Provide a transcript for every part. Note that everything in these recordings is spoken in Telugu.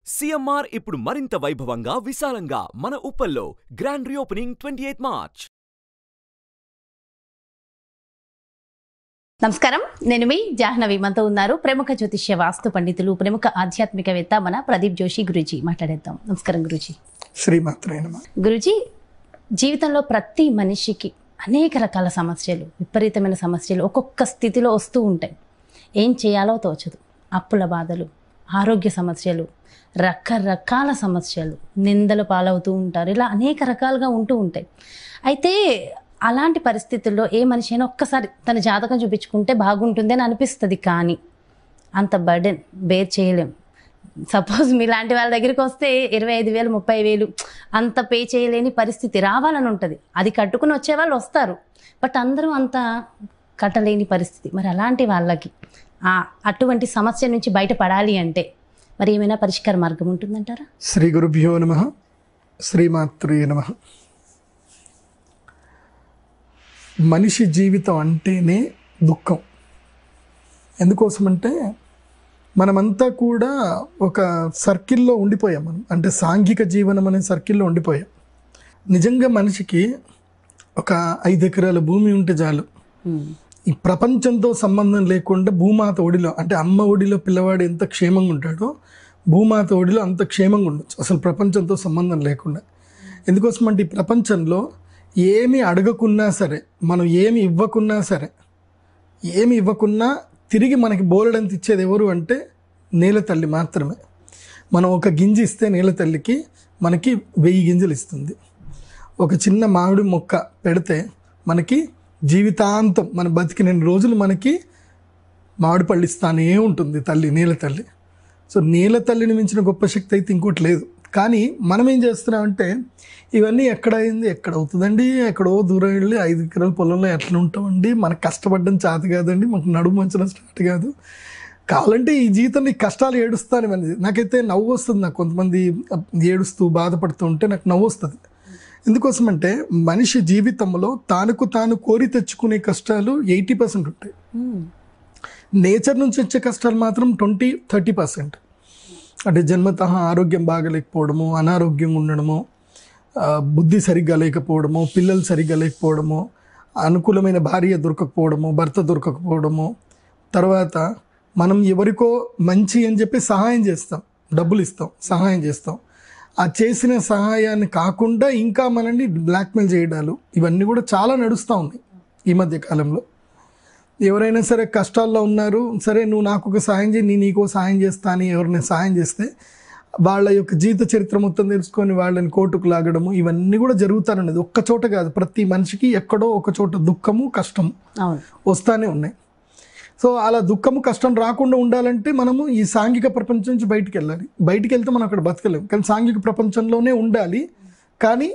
సీఎంఆర్ ఇప్పుడు మరింత వైభవంగా విశాలంగా మన ఉప్పల్లో grand reopening twenty eighth March నమస్కారం నేను మీ జాహ్నవి మనతో ఉన్నారు ప్రముఖ జ్యోతిష్య వాస్తు పండితులు ప్రముఖ ఆధ్యాత్మికవేత్త మన ప్రదీప్ జోషి గురూజీ మాట్లాడేద్దాం నమస్కారం గురూజీ శ్రీమాత్రే నమ గురూజీ జీవితంలో ప్రతి మనిషికి అనేక రకాల సమస్యలు విపరీతమైన సమస్యలు ఒక్కొక్క స్థితిలో వస్తూ ఉంటాయి ఏం చేయాలో తోచదు అప్పుల బాధలు ఆరోగ్య సమస్యలు రకరకాల సమస్యలు నిందలు పాలవుతూ ఉంటారు ఇలా అనేక రకాలుగా ఉంటూ ఉంటాయి అయితే అలాంటి పరిస్థితుల్లో ఏ మనిషి అయినా ఒక్కసారి తన జాతకం చూపించుకుంటే బాగుంటుంది అని అనిపిస్తుంది కానీ అంత బర్డెన్ బేర్ చేయలేం సపోజ్ మీలాంటి వాళ్ళ దగ్గరికి వస్తే ఇరవై ఐదు వేలు ముప్పై వేలు అంత పే చేయలేని పరిస్థితి రావాలని ఉంటుంది అది కట్టుకుని వచ్చే వాళ్ళు వస్తారు బట్ అందరూ అంత కట్టలేని పరిస్థితి మరి అలాంటి వాళ్ళకి ఆ అటువంటి సమస్య నుంచి బయటపడాలి అంటే మరి ఏమైనా పరిష్కార మార్గం ఉంటుందంటారా శ్రీ గురుభ్యో నమ శ్రీమాత్రే నమ మనిషి జీవితం అంటేనే దుఃఖం ఎందుకోసమంటే మనమంతా కూడా ఒక సర్కిల్లో ఉండిపోయాం మనం అంటే సాంఘిక జీవనం అనే సర్కిల్లో ఉండిపోయాం నిజంగా మనిషికి ఒక ఐదు ఎకరాల భూమి ఉంటే చాలు ఈ ప్రపంచంతో సంబంధం లేకుండా భూమాత ఒడిలో అంటే అమ్మ ఒడిలో పిల్లవాడు ఎంత క్షేమంగా ఉంటాడో భూమాత ఒడిలో అంత క్షేమంగా ఉండొచ్చు అసలు ప్రపంచంతో సంబంధం లేకుండా ఎందుకోసం అంటే ఈ ప్రపంచంలో ఏమి అడగకున్నా సరే మనం ఏమి ఇవ్వకున్నా సరే ఏమి ఇవ్వకున్నా తిరిగి మనకి బోలెడంత ఇచ్చేది ఎవరు అంటే నేల తల్లి మాత్రమే మనం ఒక గింజ ఇస్తే నేల తల్లికి మనకి వెయ్యి గింజలు ఇస్తుంది ఒక చిన్న మామిడి మొక్క పెడితే మనకి జీవితాంతం మన బతికిన రోజులు మనకి మామిడి పళ్ళు ఇస్తానే ఉంటుంది తల్లి నీల తల్లి సో నీల తల్లిని మించిన గొప్ప శక్తి అయితే ఇంకోటి లేదు కానీ మనం ఏం చేస్తున్నామంటే ఇవన్నీ ఎక్కడ అయింది ఎక్కడ అవుతుందండి ఎక్కడో దూరం వెళ్ళి ఐదు ఎకరాల పొలంలో ఎట్లా ఉంటామండి మనకు కష్టపడడం చేత కాదండి మనకు నడుము మంచడం స్టార్ట్ కాదు కావాలంటే ఈ జీవితంలో ఈ కష్టాలు ఏడుస్తాను అనేది నాకైతే నవ్వు వస్తుంది నాకు కొంతమంది ఏడుస్తూ బాధపడుతూ ఉంటే నాకు నవ్వు వస్తుంది ఎందుకోసమంటే మనిషి జీవితంలో తానుకు తాను కోరి తెచ్చుకునే కష్టాలు ఎయిటీ పర్సెంట్ ఉంటాయి నేచర్ నుంచి వచ్చే కష్టాలు మాత్రం ట్వంటీ థర్టీ పర్సెంట్ అంటే జన్మత ఆరోగ్యం బాగలేకపోవడము అనారోగ్యం ఉండడము ఆ, బుద్ధి సరిగ్గా లేకపోవడము పిల్లలు సరిగ్గా లేకపోవడము అనుకూలమైన భార్య దొరకకపోవడము భర్త దొరకకపోవడము తర్వాత మనం ఎవరికో మంచి అని చెప్పి సహాయం చేస్తాం డబ్బులు ఇస్తాం సహాయం చేస్తాం ఆ చేసిన సహాయాన్ని కాకుండా ఇంకా మనల్ని బ్లాక్మెయిల్ చేయడాలు ఇవన్నీ కూడా చాలా నడుస్తూ ఉన్నాయి ఈ మధ్య కాలంలో ఎవరైనా సరే కష్టాల్లో ఉన్నారు సరే నువ్వు నాకు ఒక సాయం చేయి నేను నీకో సాయం చేస్తా అని ఎవరైనా సాయం చేస్తే వాళ్ళ యొక్క జీవిత చరిత్ర మొత్తం తెలుసుకొని వాళ్ళని కోర్టుకు లాగడము ఇవన్నీ కూడా జరుగుతానన్నది ఒక్క చోట కాదు ప్రతి మనిషికి ఎక్కడో ఒక చోట దుఃఖము కష్టము అవును వస్తానే ఉన్నాయి సో అలా దుఃఖము కష్టం రాకుండా ఉండాలంటే మనము ఈ సాంఘిక ప్రపంచం నుంచి బయటికి వెళ్ళాలి బయటికి వెళ్తే మనం అక్కడ బతకలేము కానీ సాంఘిక ప్రపంచంలోనే ఉండాలి కానీ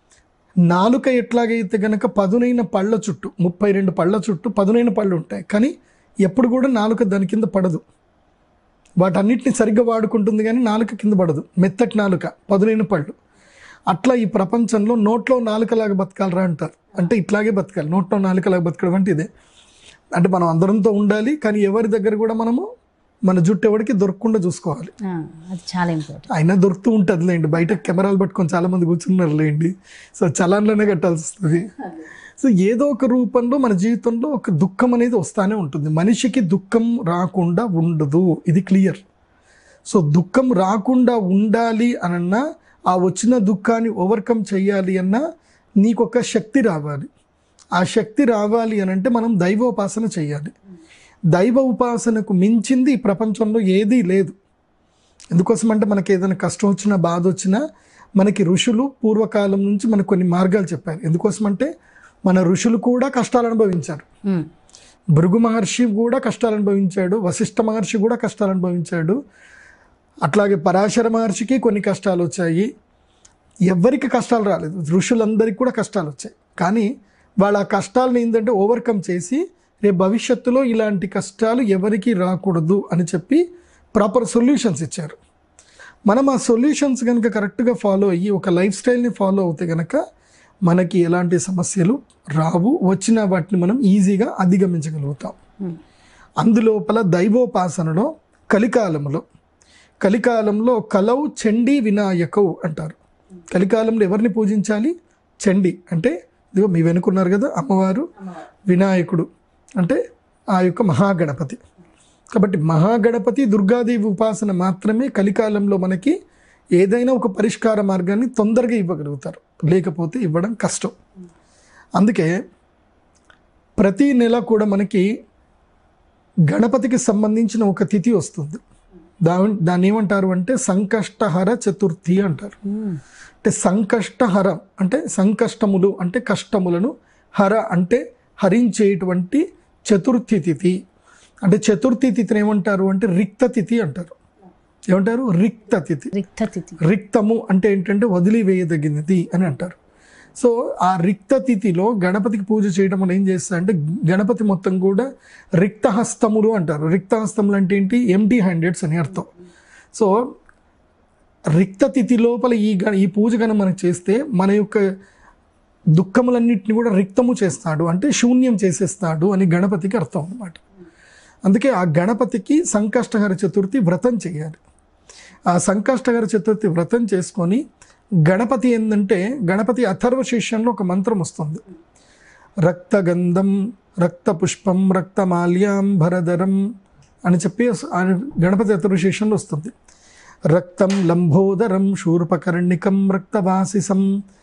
నాలుక ఎట్లాగైతే గనక పదునైన పళ్ళ చుట్టూ ముప్పై రెండు పళ్ళ చుట్టూ పదునైన పళ్ళు ఉంటాయి కానీ ఎప్పుడు కూడా నాలుక దాని కింద పడదు వాటన్నిటిని సరిగ్గా వాడుకుంటుంది కానీ నాలుక కింద పడదు మెత్తటి నాలుక పదునైన పళ్ళు అట్లా ఈ ప్రపంచంలో నోట్లో నాలుకలాగా బతకాలరా అంటారు అంటే ఇట్లాగే బతకాలి నోట్లో నాలుకలాగా బతకడం అంటే ఇదే అంటే మనం అందరంతో ఉండాలి కానీ ఎవరి దగ్గర కూడా మనము మన జుట్టు ఎవరికి దొరకకుండా చూసుకోవాలి ఆ, అది చాలా ఇంపార్టెంట్ అయినా దొరుకుతూ ఉంటుంది లేండి బయట కెమెరాలు పట్టుకొని చాలా మంది కూర్చున్నారు లేండి సో చలాన్లోనే కట్టాల్సి వస్తుంది సో ఏదో ఒక రూపంలో మన జీవితంలో ఒక దుఃఖం అనేది వస్తానే ఉంటుంది మనిషికి దుఃఖం రాకుండా ఉండదు ఇది క్లియర్ సో దుఃఖం రాకుండా ఉండాలి అనన్నా ఆ వచ్చిన దుఃఖాన్ని ఓవర్కమ్ చేయాలి అన్నా నీకు ఒక శక్తి రావాలి ఆ శక్తి రావాలి అని అంటే మనం దైవోపాసన చేయాలి దైవ ఉపాసనకు మించింది ఈ ప్రపంచంలో ఏదీ లేదు ఎందుకోసం అంటే మనకి ఏదైనా కష్టం వచ్చినా బాధ వచ్చినా మనకి ఋషులు పూర్వకాలం నుంచి మనకు కొన్ని మార్గాలు చెప్పారు ఎందుకోసం అంటే మన ఋషులు కూడా కష్టాలు అనుభవించారు భృగు మహర్షి కూడా కష్టాలు అనుభవించాడు వశిష్ఠ మహర్షి కూడా కష్టాలు అనుభవించాడు అట్లాగే పరాశర మహర్షికి కొన్ని కష్టాలు వచ్చాయి ఎవరికి కష్టాలు రాలేదు ఋషులందరికీ కూడా కష్టాలు వచ్చాయి కానీ వాళ్ళ ఆ కష్టాలను ఏంటంటే ఓవర్కమ్ చేసి రేపు భవిష్యత్తులో ఇలాంటి కష్టాలు ఎవరికి రాకూడదు అని చెప్పి ప్రాపర్ సొల్యూషన్స్ ఇచ్చారు మనం ఆ సొల్యూషన్స్ కనుక కరెక్ట్గా ఫాలో అయ్యి ఒక లైఫ్ స్టైల్ని ఫాలో అవుతే కనుక మనకి ఎలాంటి సమస్యలు రావు వచ్చిన వాటిని మనం ఈజీగా అధిగమించగలుగుతాం అందులోపల దైవోపాసనలో కలికాలంలో కలికాలంలో కలౌ చండీ వినాయకౌ అంటారు కలికాలంలో ఎవరిని పూజించాలి చండి అంటే ఇదిగో మీ వెనుకున్నారు కదా అమ్మవారు వినాయకుడు అంటే ఆ యొక్క మహాగణపతి కాబట్టి మహాగణపతి దుర్గాదేవి ఉపాసన మాత్రమే కలికాలంలో మనకి ఏదైనా ఒక పరిష్కార మార్గాన్ని తొందరగా ఇవ్వగలుగుతారు లేకపోతే ఇవ్వడం కష్టం అందుకే ప్రతి నెల కూడా మనకి గణపతికి సంబంధించిన ఒక తిథి వస్తుంది దా దాన్ని ఏమంటారు అంటే సంకష్టహర చతుర్థి అంటారు అంటే సంకష్టహరం అంటే సంకష్టములు అంటే కష్టములను హర అంటే హరించేటువంటి చతుర్థి తిథి అంటే చతుర్థి తిథిని ఏమంటారు అంటే రిక్త తిథి అంటారు ఏమంటారు రిక్త తిథి రిక్త తిథి రిక్తము అంటే ఏంటంటే వదిలివేయదగినది అని అంటారు సో ఆ రిక్త తిథిలో గణపతికి పూజ చేయడం వల్ల ఏం చేస్తారంటే గణపతి మొత్తం కూడా రిక్తహస్తములు అంటారు రిక్తహస్తములు అంటే ఏంటి ఎంటీ హ్యాండెడ్స్ అని అర్థం సో రిక్త తిథి లోపల ఈ గణ ఈ పూజ కనుక మనం చేస్తే మన యొక్క దుఃఖములన్నింటినీ కూడా రిక్తము చేస్తాడు అంటే శూన్యం చేసేస్తాడు అని గణపతికి అర్థం అన్నమాట అందుకే ఆ గణపతికి సంకష్టహర చతుర్థి వ్రతం చేయాలి ఆ సంకష్టహర చతుర్థి వ్రతం చేసుకొని గణపతి ఏంటంటే గణపతి అథర్వ శీర్షంలో ఒక మంత్రం వస్తుంది రక్తగంధం రక్తపుష్పం రక్తమాల్యాంబరధరం అని చెప్పి ఆ గణపతి అథర్వ శీర్షంలో వస్తుంది రక్తం లంబోదరం శూర్పకర్ణికం రక్తవాసిసం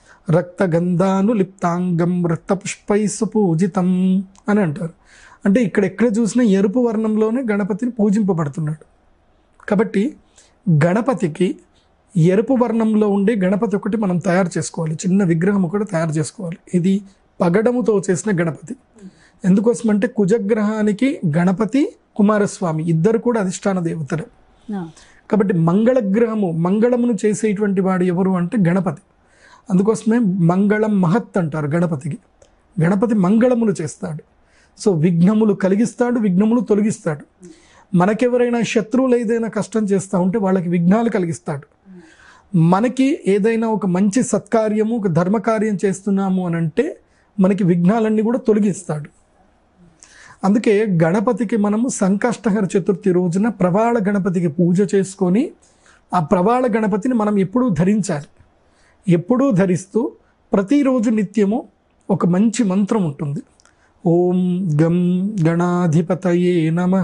రక్తగంధానులిప్తాంగం రక్తపుష్పై సుపూజితం అని అంటారు అంటే ఇక్కడ ఎక్కడ చూసినా ఎరుపు వర్ణంలోనే గణపతిని పూజింపబడుతున్నాడు కాబట్టి గణపతికి ఎరుపు వర్ణంలో ఉండే గణపతి ఒకటి మనం తయారు చేసుకోవాలి చిన్న విగ్రహం ఒకటి తయారు చేసుకోవాలి ఇది పగడముతో చేసిన గణపతి ఎందుకోసం అంటే కుజగ్రహానికి గణపతి కుమారస్వామి ఇద్దరు కూడా అధిష్టాన దేవతలే ఆ, కాబట్టి మంగళగ్రహము మంగళమును చేసేటువంటి వాడు ఎవరు అంటే గణపతి అందుకోసమే మంగళం మహత్ అంటారు గణపతికి గణపతి మంగళములు చేస్తాడు సో విఘ్నములు కలిగిస్తాడు విఘ్నములు తొలగిస్తాడు మనకెవరైనా శత్రువులు ఏదైనా కష్టం చేస్తూ ఉంటే వాళ్ళకి విఘ్నాలు కలిగిస్తాడు మనకి ఏదైనా ఒక మంచి సత్కార్యము ఒక ధర్మకార్యం చేస్తున్నాము అని అంటే మనకి విఘ్నాలన్నీ కూడా తొలగిస్తాడు అందుకే గణపతికి మనము సంకష్టహర చతుర్థి రోజున ప్రవాళ గణపతికి పూజ చేసుకొని ఆ ప్రవాళ గణపతిని మనం ఎప్పుడూ ధరించాలి ఎప్పుడూ ధరిస్తూ ప్రతిరోజు నిత్యము ఒక మంచి మంత్రం ఉంటుంది ఓం గం గణాధిపతయే నమ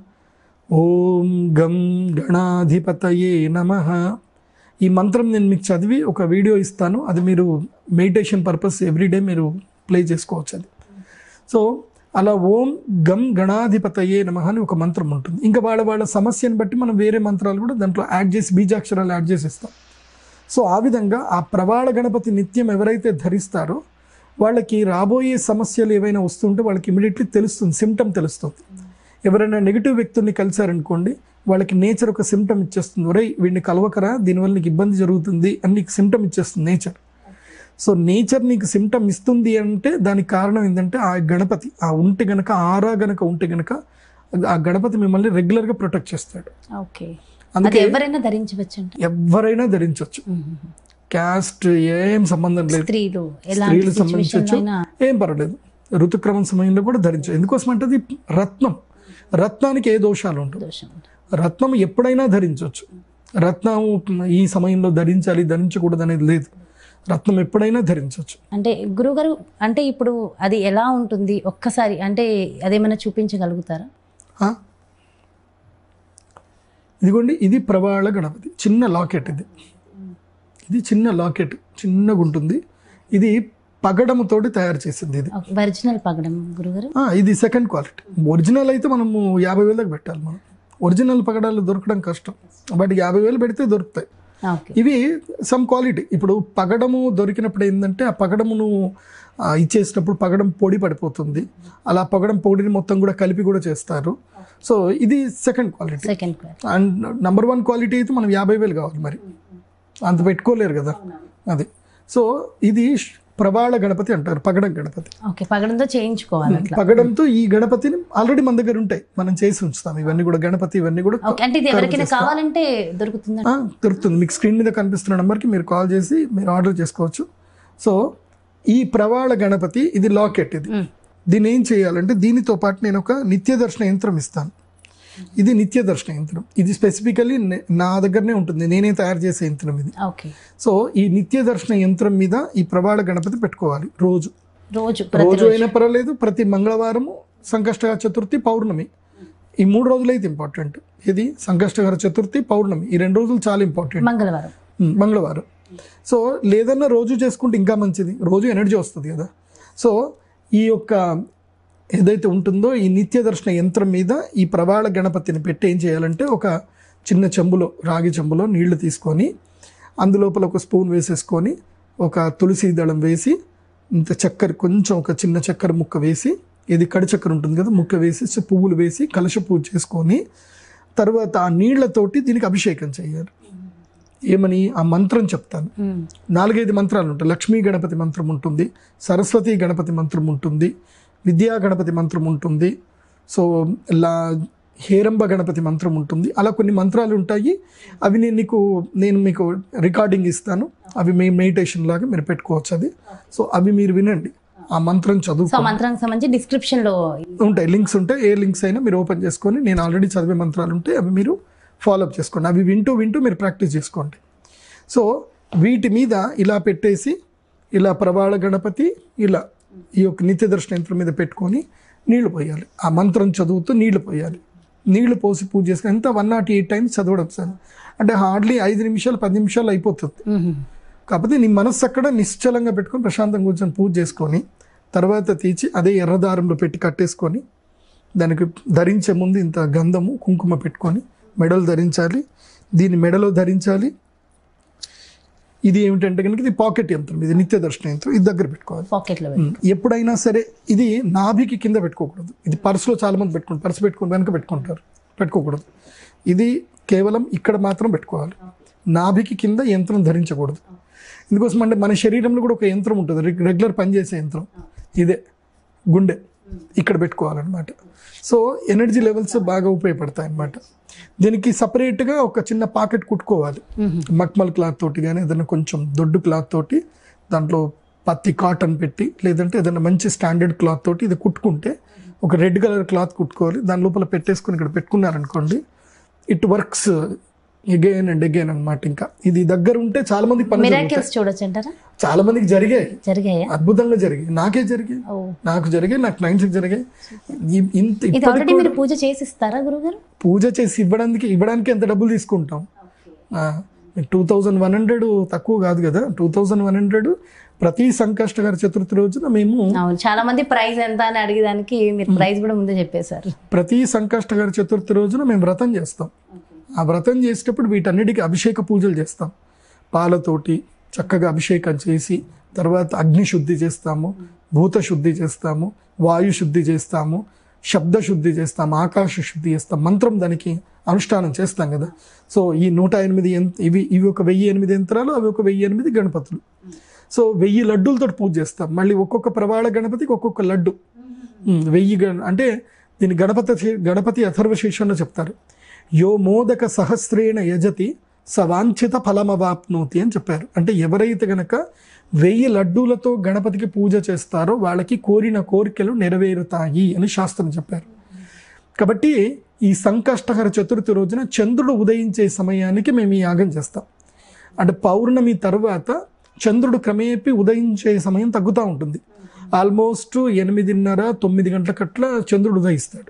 ఓం గం గణాధిపతయే నమ ఈ మంత్రం నేను మీకు చదివి ఒక వీడియో ఇస్తాను అది మీరు మెడిటేషన్ పర్పస్ ఎవ్రీడే మీరు ప్లే చేసుకోవచ్చు అది సో అలా ఓం గం గణాధిపతయే నమ అని ఒక మంత్రం ఉంటుంది ఇంకా వాళ్ళ వాళ్ళ సమస్యను బట్టి మనం వేరే మంత్రాలు కూడా దాంట్లో యాడ్ చేసి బీజాక్షరాలు యాడ్ చేసి ఇస్తాం సో ఆ విధంగా ఆ ప్రవాళ గణపతి నిత్యం ఎవరైతే ధరిస్తారో వాళ్ళకి రాబోయే సమస్యలు ఏవైనా వస్తుంటే వాళ్ళకి ఇమీడియట్లీ తెలుస్తుంది సిమ్టమ్ తెలుస్తుంది ఎవరైనా నెగిటివ్ వ్యక్తుల్ని కలిశారనుకోండి వాళ్ళకి నేచర్ ఒక సిమ్టమ్ ఇచ్చేస్తుంది ఒరేయ్ వీడిని కలవకరా దీనివల్ల నీకు ఇబ్బంది జరుగుతుంది అని నీకు సిమ్టమ్ ఇచ్చేస్తుంది నేచర్ సో నేచర్ నీకు సిమ్టమ్ ఇస్తుంది అంటే దానికి కారణం ఏంటంటే ఆ గణపతి ఆ ఉంటే గనక ఆరా గనక ఉంటే గనక ఆ గణపతి మిమ్మల్ని రెగ్యులర్గా ప్రొటెక్ట్ చేస్తాడు ఓకే అది అందుకే ఎవరైనా ధరించవచ్చు అంటే ఎవరైనా ధరించవచ్చు క్యాస్ట్ ఏం సంబంధం లేదు స్త్రీలు ఎలాంటి స్త్రీలు సిచ్యువేషన్ సంబంధించవచ్చు అయినా ఏం పర్వాలేదు ఋతుక్రమం సమయంలో కూడా ధరించు ఎందుకోసం అంటే అది రత్నం రత్నానికి ఏ దోషాలు ఉండవు దోషం రత్నం ఎప్పుడైనా ధరించవచ్చు రత్నం ఈ సమయంలో ధరించాలి ధరించకూడదు అనేది లేదు రత్నం ఎప్పుడైనా ధరించవచ్చు అంటే గురుగారు అంటే ఇప్పుడు అది ఎలా ఉంటుంది ఒక్కసారి అంటే అదేమైనా చూపించగలుగుతారా ఆ? ఇదిగోండి ఇది ప్రవాళ గణపతి చిన్న లాకెట్ ఇది ఇది చిన్న లాకెట్ చిన్నగా ఉంటుంది ఇది పగడముతోటి తయారు చేసింది ఇది ఒరిజినల్ పగడం గురుగారు ఆ, ఇది సెకండ్ క్వాలిటీ ఒరిజినల్ అయితే మనము యాభై వేలకు పెట్టాలి మనం ఒరిజినల్ పగడాలు దొరకడం కష్టం బట్ యాభై వేలు పెడితే దొరుకుతాయి ఓకే ఇవి సమ్ క్వాలిటీ ఇప్పుడు పగడము దొరికినప్పుడు ఏంటంటే ఆ పగడమును ఆ, ఇచ్చేసినప్పుడు పగడం పొడి పడిపోతుంది అలా పగడం పొడిని మొత్తం కూడా కలిపి కూడా చేస్తారు సో ఇది second quality second class and number one quality అయితే మనం యాభై వేలు కావాలి మరి అంత పెట్టుకోలేరు కదా అది సో ఇది ప్రవాళ గణపతి అంటారు పగడం గణపతి ఓకే పగడంతో చేయించుకోవాలి అట్లా పగడంతో ఈ గణపతిని ఆల్రెడీ మన దగ్గర ఉంటాయి మనం చేసి ఉంచుతాం ఇవన్నీ కూడా గణపతి ఇవన్నీ కూడా ఓకే అంటే ఇది ఎవరికైనా కావాలంటే దొరుకుతుందా ఆ, దొరుకుతుంది మీకు స్క్రీన్ మీద కనిపిస్తున్న నెంబర్కి మీరు కాల్ చేసి మీరు ఆర్డర్ చేసుకోవచ్చు సో ఈ ప్రవాళ గణపతి ఇది లాకెట్ ఇది మ్మ్. దీన్ని ఏం చేయాలంటే దీనితో పాటు నేను ఒక నిత్య దర్శన యంత్రం ఇస్తాను ఇది నిత్య దర్శన యంత్రం ఇది స్పెసిఫికల్లీ నా దగ్గరనే ఉంటుంది నేనే తయారు చేసే యంత్రం ఇది ఓకే సో ఈ నిత్య దర్శన యంత్రం మీద ఈ ప్రవాళ గణపతి పెట్టుకోవాలి రోజు రోజు రోజు ప్రతిరోజు అయినా పర్వాలేదు ప్రతి మంగళవారము సంకష్టహర చతుర్థి పౌర్ణమి ఈ మూడు రోజులు అయితే ఇంపార్టెంట్ ఇది సంకష్టహర చతుర్థి పౌర్ణమి ఈ రెండు రోజులు చాలా ఇంపార్టెంట్ మంగళవారం ఉమ్, మంగళవారం సో లేదన్నా రోజు చేసుకుంటే ఇంకా మంచిది రోజు ఎనర్జీ వస్తుంది కదా సో ఈ యొక్క ఏదైతే ఉంటుందో ఈ నిత్య దర్శన యంత్రం మీద ఈ ప్రవాళ గణపతిని పెట్టి ఏం చేయాలంటే ఒక చిన్న చెంబులో రాగి చెంబులో నీళ్లు తీసుకొని అందులోపల ఒక స్పూన్ వేసేసుకొని ఒక తులసి దళం వేసి ఇంత చక్కెర కొంచెం ఒక చిన్న చక్కెర ముక్క వేసి ఇది కడి చక్కెర ఉంటుంది కదా ముక్క వేసి సో పువ్వులు వేసి కలశ పూజ చేసుకొని తర్వాత ఆ నీళ్లతోటి దీనికి అభిషేకం చేయాలి ఏమని ఆ మంత్రం చెప్తాను ఉమ్. నాలుగైదు మంత్రాలు ఉంటాయి లక్ష్మీ గణపతి మంత్రం ఉంటుంది సరస్వతి గణపతి మంత్రం ఉంటుంది విద్యా గణపతి మంత్రం ఉంటుంది సో లా హేరంబ గణపతి మంత్రం ఉంటుంది అలా కొన్ని మంత్రాలు ఉంటాయి అవి నేను నీకు నేను మీకు రికార్డింగ్ ఇస్తాను అవి మీ మెడిటేషన్ లాగా మీరు పెట్టుకోవచ్చు అది సో అవి మీరు వినండి ఆ మంత్రం చదువు సో మంత్రానికి సంబంధించి డిస్క్రిప్షన్ లో ఉంటాయి లింక్స్ ఉంటాయి ఏ లింక్స్ అయినా మీరు ఓపెన్ చేసుకొని నేను ఆల్రెడీ చదివే మంత్రాలు ఉంటాయి అవి మీరు ఫాలోఅప్ చేసుకోండి అవి వింటూ వింటూ మీరు ప్రాక్టీస్ చేసుకోండి సో వీటి మీద ఇలా పెట్టేసి ఇలా ప్రవాళ గణపతి ఇలా ఈ యొక్క నిత్య దర్శన యంత్రం మీద పెట్టుకొని నీళ్లు పోయాలి ఆ మంత్రం చదువుతూ నీళ్లు పోయాలి నీళ్లు పోసి పూజ చేసుకుని ఎంత వన్ నాట్ ఎయిట్ టైమ్స్ చదవడం సార్ అంటే హార్డ్లీ ఐదు నిమిషాలు పది నిమిషాలు అయిపోతుంది ఉహు. కాకపోతే నీ మనస్సు అక్కడ నిశ్చలంగా పెట్టుకొని ప్రశాంతంగా కూర్చొని పూజ చేసుకొని తర్వాత తీసి అదే ఎర్రదారంలో పెట్టి కట్టేసుకొని దానికి ధరించే ముందు ఇంత గంధము కుంకుమ పెట్టుకొని మెడలు ధరించాలి దీన్ని మెడలో ధరించాలి ఇది ఏమిటంటే కనుక ఇది పాకెట్ యంత్రం ఇది నిత్య దర్శన యంత్రం ఇది దగ్గర పెట్టుకోవాలి పాకెట్ లో పెట్టి. ఉమ్, ఎప్పుడైనా సరే ఇది నాభికి కింద పెట్టుకోకూడదు ఇది పర్సులో చాలా మంది పెట్టుకుంటారు పర్సు పెట్టుకుని వెనక పెట్టుకుంటారు పెట్టుకోకూడదు ఇది కేవలం ఇక్కడ మాత్రం పెట్టుకోవాలి నాభికి కింద యంత్రం ధరించకూడదు ఇందుకోసం అంటే మన శరీరంలో కూడా ఒక యంత్రం ఉంటుంది రెగ్- రెగ్యులర్ పనిచేసే యంత్రం ఇదే గుండె ఇక్కడ పెట్టుకోవాలన్నమాట సో ఎనర్జీ లెవెల్స్ బాగా ఉపయోగపడతాయి అన్నమాట దీనికి సపరేట్గా ఒక చిన్న పాకెట్ కుట్టుకోవాలి మక్మల్ క్లాత్ తోటి కానీ ఏదైనా కొంచెం దొడ్డు క్లాత్ తోటి దాంట్లో పత్తి కాటన్ పెట్టి లేదంటే ఏదైనా మంచి స్టాండర్డ్ క్లాత్ తోటి ఇది కుట్టుకుంటే ఒక రెడ్ కలర్ క్లాత్ కుట్టుకోవాలి దాని లోపల పెట్టేసుకొని ఇక్కడ పెట్టుకున్నారనుకోండి it works again and again అన్నమాట ఇంకా ఇది దగ్గర ఉంటే చాలా మందికి పని జరుగుతాయి. మిరాకిల్స్ చూడొచ్చు అంటారా చాలా మందికి జరిగాయి జరిగాయా అద్భుతంగా జరిగాయి నాకే జరిగాయి ఓ నాకు జరిగాయి నాకు క్లయింట్స్కి జరిగాయి ఇ- ఇంత ఇది ఇప్పటికి ఆల్రెడీ మీరు పూజ చేసి ఇస్తారా గురుగారు పూజ చేసి ఇవ్వడానికి ఇవ్వడానికి ఎంత డబ్బులు తీసుకుంటాం టూ థౌజండ్ వన్ హండ్రెడ్ తక్కువ కాదు కదా టూ థౌజండ్ వన్ హండ్రెడ్ ప్రతి సంకష్టకర చతుర్థి రోజున మేము అవును చాలా మంది ప్రైస్ ఎంత అని అడిగేదానికి మీరు ప్రైస్ కూడా ముందే చెప్పేశారు ప్రతి సంకష్టకర చతుర్థి రోజున మేము వ్రతం చేస్తాం ఆ వ్రతం చేసేటప్పుడు వీటన్నిటికీ అభిషేక పూజలు చేస్తాం పాలతోటి చక్కగా అభిషేకం చేసి తర్వాత అగ్ని శుద్ధి చేస్తాము భూత శుద్ధి చేస్తాము వాయు శుద్ధి చేస్తాము శబ్ద శుద్ధి చేస్తాం ఆకాశ శుద్ధి చేస్తాం మంత్రం దానికి అనుష్ఠానం చేస్తాం కదా సో ఈ నూట ఎనిమిది యం- ఇవి ఇవి ఒక వెయ్యి ఎనిమిది యంత్రాలు అవి ఒక వెయ్యి ఎనిమిది గణపతులు సో వెయ్యి లడ్డూలతో పూజ చేస్తాం మళ్ళీ ఒక్కొక్క ప్రవాళ గణపతికి ఒక్కొక్క లడ్డు ఉమ్, వెయ్యి గణ అంటే దీని గణపతి గణపతి అథర్వశేషంలో చెప్తారు యో మోదక సహస్రేణ యజతి సవాంఛిత ఫలమవాప్నోతి అని చెప్పారు అంటే ఎవరైతే గనక వెయ్యి లడ్డూలతో గణపతికి పూజ చేస్తారో వాళ్ళకి కోరిన కోరికలు నెరవేరుతాయి అని శాస్త్రం చెప్పారు కాబట్టి ఈ సంకష్టహర చతుర్థి రోజున చంద్రుడు ఉదయించే సమయానికి మేము ఈ యాగం చేస్తాం అంటే పౌర్ణమి తర్వాత చంద్రుడు క్రమేపీ ఉదయించే సమయం తగ్గుతూ ఉంటుంది ఆల్మోస్ట్ ఎనిమిదిన్నర తొమ్మిది గంటలకట్ల చంద్రుడు ఉదయిస్తాడు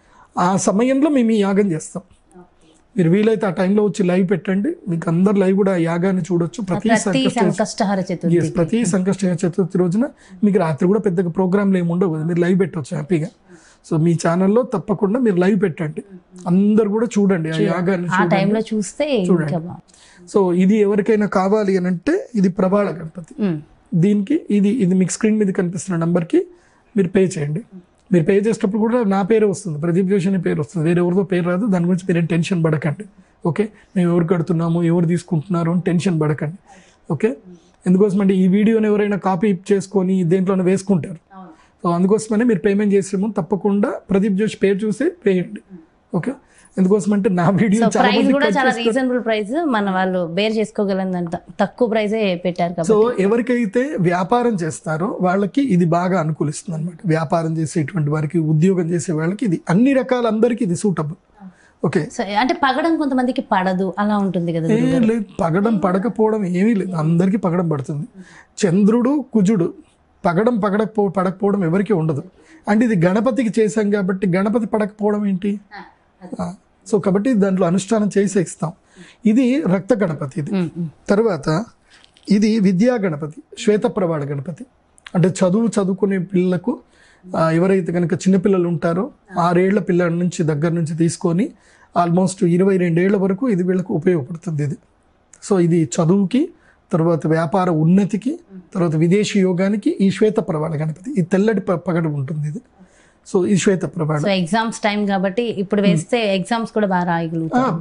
ఆ సమయంలో మేము ఈ యాగం చేస్తాం మీరు వీలైతే ఆ టైంలో వచ్చి లైవ్ పెట్టండి మీకు అందరు లైవ్ కూడా ఆ యాగాన్ని చూడొచ్చు ప్రతి ప్రతి సంకష్ట సంకష్టహర చతుర్థి Yes, ప్రతి సంకష్ట చతుర్థి రోజున మీకు రాత్రి కూడా పెద్దగా ప్రోగ్రాంలు ఏమి ఉండవు కదా మీరు లైవ్ పెట్టవచ్చు హ్యాపీగా సో మీ ఛానల్లో తప్పకుండా మీరు లైవ్ పెట్టండి అందరు కూడా చూడండి ఆ యాగాన్ని ఆ చూడండి టైంలో చూస్తే ఇంకా బాగుంది. సో ఇది ఎవరికైనా కావాలి అని అంటే ఇది ప్రభాళ గణపతి ఉమ్. దీనికి ఇది ఇది మీకు స్క్రీన్ మీద కనిపిస్తున్న నంబర్కి మీరు పే చేయండి మీరు పే చేసేటప్పుడు కూడా నా పేరే వస్తుంది ప్రదీప్ జోషి అనే పేరు వస్తుంది వేరే ఎవరితో పేరు రాదు దాని గురించి మీరేం టెన్షన్ పడకండి ఓకే మేము ఎవరు కడుతున్నాము ఎవరు తీసుకుంటున్నారు అని టెన్షన్ పడకండి ఓకే ఎందుకోసం అంటే ఈ వీడియోని ఎవరైనా కాపీ చేసుకొని దేంట్లోనే వేసుకుంటారు సో అందుకోసమనే మీరు పేమెంట్ చేసే ముందు తప్పకుండా ప్రదీప్ జోషి పేరు చూసి వేయండి ఓకే ఎందుకోసం అంటే నా వీడియో సో చాలా ప్రైస్ మంది కూడా cut చాలా చేసుకొని- రీజనబుల్ ప్రైస్ మన వాళ్ళు బేర్ చేసుకోగలందంట తక్కువ ప్రైజే పెట్టారు సో కాబట్టి ఎవరికైతే వ్యాపారం చేస్తారో వాళ్ళకి ఇది బాగా అనుకూలిస్తుంది అనమాట వ్యాపారం చేసేటువంటి వారికి ఉద్యోగం చేసే వాళ్ళకి ఇది అన్ని రకాల అందరికీ ఇది సూటబుల్ ఓకే సో అంటే పగడం కొంతమందికి పడదు అలా ఉంటుంది కదా ఏం లేదు పగడం పడకపోవడం ఏమీ లేదు అందరికీ పగడం పడుతుంది చంద్రుడు కుజుడు పగడం పగడకపో పడకపోవడం ఎవరికీ ఉండదు అంటే ఇది గణపతికి చేశాం కాబట్టి గణపతి పడకపోవడం ఏంటి ఆ, సో కాబట్టి దాంట్లో అనుష్ఠానం చేసే ఇస్తాం ఇది రక్త గణపతి ఇది ఉమ్, ఉమ్. తర్వాత ఇది విద్యా గణపతి శ్వేతప్రవాళ గణపతి అంటే చదువు చదువుకునే పిల్లలకు ఆ, ఎవరైతే కనుక చిన్నపిల్లలు ఉంటారో ఆరేళ్ల పిల్లల నుంచి దగ్గర నుంచి తీసుకొని ఆల్మోస్ట్ ఇరవై రెండేళ్ల వరకు ఇది వీళ్ళకు ఉపయోగపడుతుంది ఇది సో ఇది చదువుకి తర్వాత వ్యాపార ఉన్నతికి తర్వాత విదేశీ యోగానికి ఈ శ్వేత ప్రవాళ గణపతి ఈ తెల్లటి ప- పగడు ఉంటుంది ఇది సో ఈ శ్వేత ప్రవాళ సో ఎగ్జామ్స్ టైం కాబట్టి ఇప్పుడు వేస్తే ఎగ్జామ్స్ కూడా బాగా రాయగలుగుతాం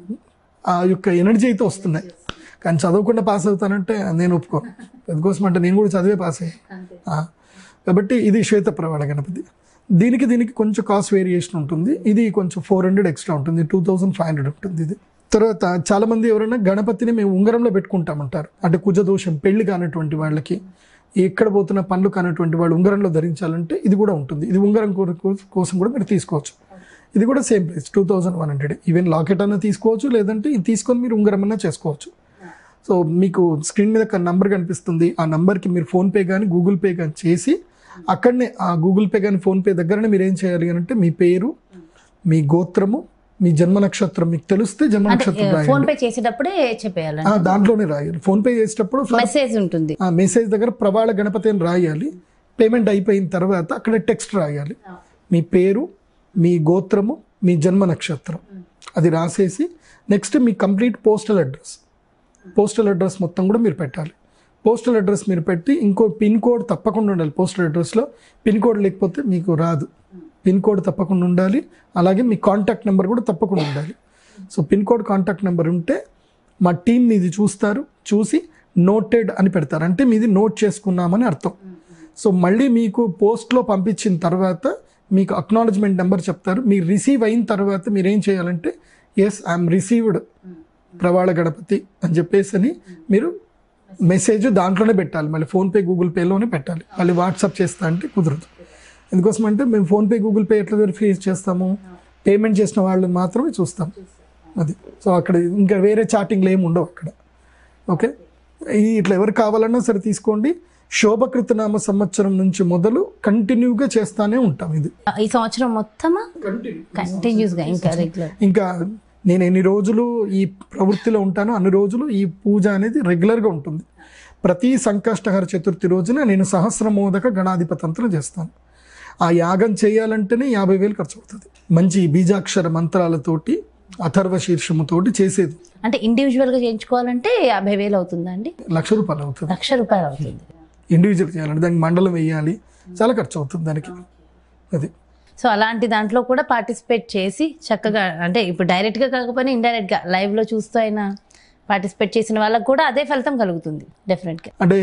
ఆ యొక్క ఎనర్జీ అయితే వస్తున్నాయి కానీ చదవకుండా పాస్ అవుతానంటే నేను ఒప్పుకోను అందుకోసం అంటే నేను కూడా చదివే పాస్ అయ్యాను ఆ, కాబట్టి ఇది శ్వేత ప్రవాళ గణపతి దీనికి దీనికి కొంచెం కాస్ట్ వేరియేషన్ ఉంటుంది ఇది కొంచెం ఫోర్ హండ్రెడ్ ఎక్స్ట్రా ఉంటుంది టూ థౌజండ్ ఫైవ్ హండ్రెడ్ ఉంటుంది ఇది తర్వాత చాలా మంది ఎవరైనా గణపతిని మేము ఉంగరంలో పెట్టుకుంటామంటారు అంటే కుజదోషం పెళ్లి కానటువంటి వాళ్ళకి ఎక్కడ పోతున్న పనులు కానటువంటి వాళ్ళు ఉంగరంలో ధరించాలంటే ఇది కూడా ఉంటుంది ఇది ఉంగరం కొరకు కోసం కూడా మీరు తీసుకోవచ్చు ఇది కూడా same price two thousand one hundred even locket అన్న తీసుకోవచ్చు లేదంటే ఇది తీసుకొని మీరు ఉంగరం అన్నా చేసుకోవచ్చు సో మీకు స్క్రీన్ మీద ఒక నంబర్ కనిపిస్తుంది ఆ నంబర్కి మీరు ఫోన్పే కానీ గూగుల్ పే కానీ చేసి అక్కడనే ఆ గూగుల్ పే కానీ ఫోన్పే దగ్గరనే మీరు ఏం చేయాలి అని అంటే మీ పేరు మీ గోత్రము మీ జన్మ నక్షత్రం మీకు తెలిస్తే జన్మ అంటే నక్షత్రం ఫోన్ రాయాలి పే చేసేటప్పుడే చెప్పేయాలి ఆ, దాంట్లోనే రాయాలి ఫోన్పే చేసేటప్పుడు మెసేజ్ ఉంటుంది ఆ మెసేజ్ దగ్గర ప్రవాళ గణపతి అని రాయాలి పేమెంట్ అయిపోయిన తర్వాత అక్కడ టెక్స్ట్ రాయాలి మీ పేరు మీ గోత్రము మీ జన్మ నక్షత్రం అది రాసేసి నెక్స్ట్ మీ complete postal address postal address మొత్తం కూడా మీరు పెట్టాలి పోస్టల్ అడ్రస్ మీరు పెట్టి ఇంకో పిన్ కోడ్ తప్పకుండా ఉండాలి పోస్టల్ అడ్రస్లో పిన్ కోడ్ లేకపోతే మీకు రాదు పిన్ కోడ్ తప్పకుండా ఉండాలి అలాగే మీ కాంటాక్ట్ నెంబర్ కూడా తప్పకుండా ఉండాలి so pin code contact number ఉంటే మా టీం మీది చూస్తారు చూసి నోటెడ్ అని పెడతారు అంటే మీది నోట్ చేసుకున్నామని అర్థం సో మళ్ళీ మీకు పోస్ట్లో పంపించిన తర్వాత మీకు అక్నాలజ్మెంట్ నెంబర్ చెప్తారు మీరు రిసీవ్ అయిన తర్వాత మీరు ఏం చేయాలంటే ఎస్ ఐఎమ్ రిసీవ్డ్ ప్రవాళ గణపతి అని చెప్పేసి అని మీరు మెసేజ్ దాంట్లోనే పెట్టాలి మళ్ళీ ఫోన్పే గూగుల్ పేలోనే పెట్టాలి మళ్ళీ వాట్సాప్ చేస్తా అంటే కుదరదు ఎందుకోసం అంటే మేము ఫోన్పే గూగుల్ పే ఎట్లా వెరిఫై చేస్తాము పేమెంట్ చేసిన వాళ్ళని మాత్రమే చూస్తాం అది సో అక్కడ ఇంకా వేరే చాటింగ్లు ఏమి ఉండవు అక్కడ ఓకే ఈ ఇట్లా ఎవరు కావాలన్నా సరే తీసుకోండి శోభకృతనామ సంవత్సరం నుంచి మొదలు కంటిన్యూగా చేస్తానే ఉంటాం ఇది ఈ సంవత్సరం మొత్తమా కంటిన్యూస్ గా ఇంకా రెగ్యులర్ ఇంకా నేను ఎన్ని రోజులు ఈ ప్రవృత్తిలో ఉంటానో అన్ని రోజులు ఈ పూజ అనేది రెగ్యులర్గా ఉంటుంది ప్రతి సంకష్టహర చతుర్థి రోజున నేను సహస్రమోదక గణాధిపతంత్రం చేస్తాను ఆ యాగం చేయాలంటేనే యాభై వేలు ఖర్చు అవుతుంది మంచి బీజాక్షర మంత్రాలతోటి అథర్వ శీర్షముతోటి చేసేది అంటే ఇండివిజువల్ గా చేయించుకోవాలంటే యాభై వేలు అవుతుందా అండి లక్ష రూపాయలు అవుతుంది లక్ష రూపాయలు అవుతుంది ఇండివిజువల్ చేయాలంటే దానికి మండలం వేయాలి చాలా ఖర్చు అవుతుంది దానికి అది సో అలాంటి దాంట్లో కూడా పార్టిసిపేట్ చేసి చక్కగా అంటే ఇప్పుడు డైరెక్ట్ గా కాకపోయినా ఇండైరెక్ట్ గా లైవ్ లో చూస్తూ అయినా పార్టిసిపేట్ చేసిన వాళ్ళకు కూడా అదే ఫలితం కలుగుతుంది డెఫినెట్ గా అంటే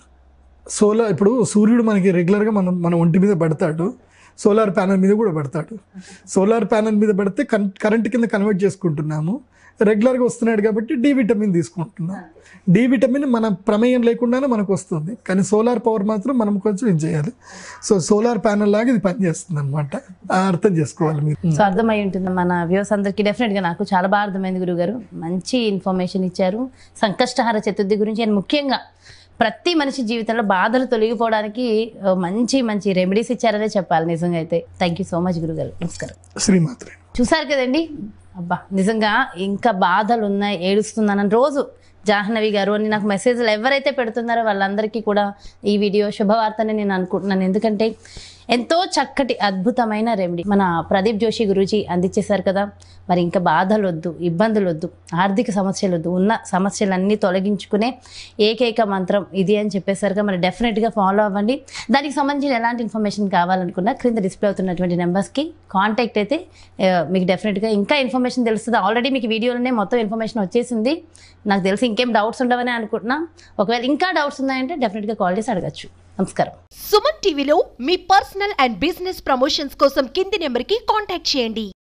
సోలార్ ఇప్పుడు సూర్యుడు మనకి రెగ్యులర్గా మనం మన ఒంటి మీద పడతాడు సోలార్ ప్యానల్ మీద కూడా పడతాడు సోలార్ ప్యానల్ మీద పడితే కన్ కరెంట్ కింద కన్వర్ట్ చేసుకుంటున్నాము రెగ్యులర్గా వస్తున్నాడు కాబట్టి డి విటమిన్ తీసుకుంటున్నాం డి విటమిన్ మన ప్రమేయం లేకుండానే మనకు వస్తుంది కానీ సోలార్ పవర్ మాత్రం మనం కొంచెం ఇది చేయాలి సో సోలార్ ప్యానల్ లాగా ఇది పనిచేస్తుంది అనమాట అర్థం చేసుకోవాలి మీరు సో అర్థమై ఉంటుంది మన వ్యూస్ అందరికీ డెఫినెట్గా నాకు చాలా బాగా అర్థమైంది గురుగారు మంచి ఇన్ఫర్మేషన్ ఇచ్చారు సంకష్టహార చతుర్థి గురించి అండ్ ముఖ్యంగా ప్రతి మనిషి జీవితంలో బాధలు తొలగిపోవడానికి ఆ, మంచి మంచి రెమెడీస్ ఇచ్చారనే చెప్పాలి నిజంగా అయితే థ్యాంక్ యూ సో మచ్ గురుగారు నమస్కారం శ్రీమాత్రే చూసారు కదండి అబ్బా నిజంగా ఇంకా బాధలు ఉన్నాయి ఏడుస్తున్నానని రోజు జాహ్నవి గారు అని నాకు మెసేజ్లు ఎవరైతే పెడుతున్నారో వాళ్ళందరికీ కూడా ఈ వీడియో శుభవార్తని నేను అనుకుంటున్నాను ఎందుకంటే ఎంతో చక్కటి అద్భుతమైన రెమెడీ మన ప్రదీప్ జోషి గురూజీ అందించేశారు కదా మరి ఇంకా బాధలు వద్దు ఇబ్బందులు వద్దు ఆర్థిక సమస్యలు వద్దు ఉన్న సమస్యలన్నీ తొలగించుకునే ఏకైక మంత్రం ఇది అని చెప్పేసరిగా మరి డెఫినెట్గా ఫాలో అవ్వండి దానికి సంబంధించిన ఎలాంటి ఇన్ఫర్మేషన్ కావాలనుకున్నా క్రింద డిస్ప్లే అవుతున్నటువంటి నెంబర్స్కి కాంటాక్ట్ అయితే ఆ, మీకు డెఫినెట్గా ఇంకా ఇన్ఫర్మేషన్ తెలుస్తుంది ఆల్రెడీ మీకు వీడియోలోనే మొత్తం ఇన్ఫర్మేషన్ వచ్చేసింది నాకు తెలిసి ఇంకేం డౌట్స్ ఉండవని అనుకుంటున్నా ఒకవేళ ఇంకా డౌట్స్ ఉన్నాయంటే డెఫినెట్గా కాల్ చేసి అడగచ్చు నమస్కారం సుమన్ టీవీలో మీ పర్సనల్ అండ్ బిజినెస్ ప్రమోషన్స్ కోసం కింది నెంబర్కి కాంటాక్ట్ చేయండి